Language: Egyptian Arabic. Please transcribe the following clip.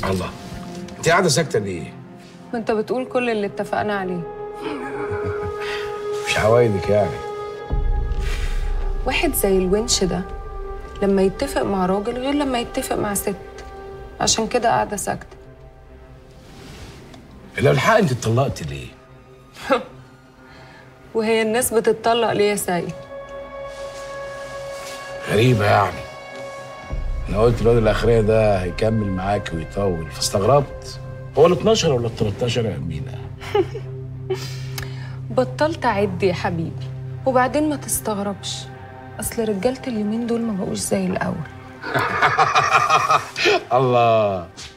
الله انت قاعده ساكته ليه؟ ما انت بتقول كل اللي اتفقنا عليه مش عوايدك يعني واحد زي الونش ده لما يتفق مع راجل غير لما يتفق مع ست عشان كده قاعدة ساكتة لو الحق انت اتطلقت ليه؟ وهي الناس بتتطلق ليه يا سيد غريبه يعني انا قلت الواد الاخراني ده هيكمل معاك ويطول فاستغربت هو ال 12 ولا ال 13 يا امينه؟ بطلت أعد يا حبيبي وبعدين ما تستغربش أصل رجالة اليومين دول ما بقوش زي الأول الله